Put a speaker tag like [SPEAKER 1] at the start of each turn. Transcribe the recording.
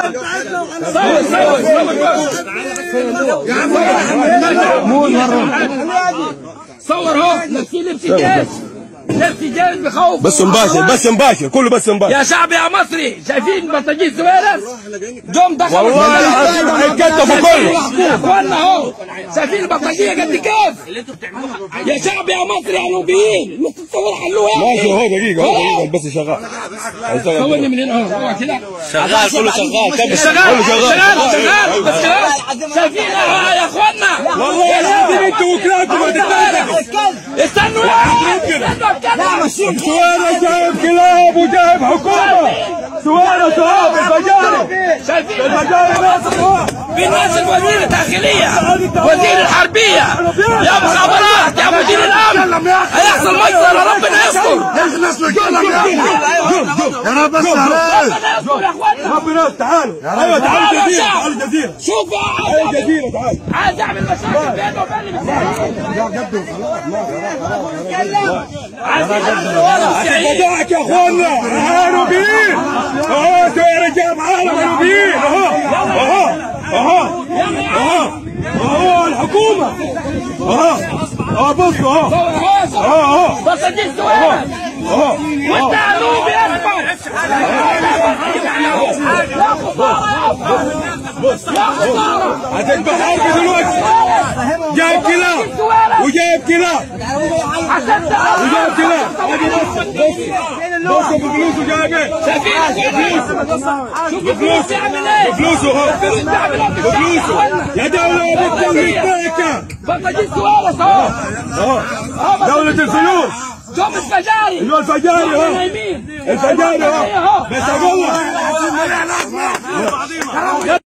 [SPEAKER 1] صور اهو لابسين لبس جيش لبس جيش بخوف
[SPEAKER 2] بس مباشر بس مباشر كله بس مباشر
[SPEAKER 1] يا شعب يا مصري شايفين بطاقيس سويرس جم دخلوا
[SPEAKER 2] والله العظيم هيتكتفوا كله
[SPEAKER 1] يا اخوانا اهو شايفين البطاقيه قد كيف يا شعب يا مصري يا نوبيين مش تتصور حلوها
[SPEAKER 2] ماشي اهو دقيقة اهو دقيقة بس شغال هيشتغل.
[SPEAKER 1] صورني من هنا اهو اوعى كده
[SPEAKER 2] شغال كله شغال كمل.
[SPEAKER 1] شغال
[SPEAKER 2] كله
[SPEAKER 1] شغال شغال بس شغال شايفين اهو يا اخوانا
[SPEAKER 2] والله العظيم انتوا وكلاتكم هتتكلم
[SPEAKER 1] استنوا استنوا اتكلم
[SPEAKER 2] سويرة جايب كلاب وجايب حكومة سويرة صحاب الفجارة
[SPEAKER 1] شايفين
[SPEAKER 2] الفجارة ناس
[SPEAKER 1] بالناس الوزير الداخلية وزير الحربية يا مخابرات يا مدير الأمن هيحصل مجزرة ربنا يستر
[SPEAKER 2] يا رب بس
[SPEAKER 1] ربنا يستر يا اخوانا
[SPEAKER 2] ربنا تعالوا ايوه تعالوا جزيرة تعالوا جزيرة
[SPEAKER 1] شوفوا
[SPEAKER 2] ايوه
[SPEAKER 1] عايز
[SPEAKER 2] جزيرة تعالوا
[SPEAKER 1] عايز اعمل مشاكل بينه وبين المسيحيين عايز يعمل ورا المسيحيين
[SPEAKER 2] فداك يا اخوانا عربيين اهو سويرة جايب عالم عربيين اهو اهو اهو اهو اهو الحكومة اهو اهو بصوا اهو
[SPEAKER 1] اهو
[SPEAKER 2] اهو اهو
[SPEAKER 1] بس دي السويرة
[SPEAKER 2] اهو
[SPEAKER 1] وانت قلوب يا يا خسارة يا خسارة
[SPEAKER 2] هتذبح حرب دلوقتي جايب كلاب وجايب كلاب
[SPEAKER 1] عشان تعرف
[SPEAKER 2] وجايب كلاب ادي بص بص بص بفلوسه جايب ايه
[SPEAKER 1] شايفين شوف الفلوس بيعمل ايه
[SPEAKER 2] بفلوسه اهو
[SPEAKER 1] الفلوس بيعمل ايه
[SPEAKER 2] بفلوسه يا دولة يا بطل مستاكة
[SPEAKER 1] بطاقيس سوارس اهو
[SPEAKER 2] اهو دولة الفلوس
[SPEAKER 1] جم الفجاري
[SPEAKER 2] اللي هو الفجاري اهو
[SPEAKER 1] نايمين
[SPEAKER 2] الفجاري اهو بس اقول لك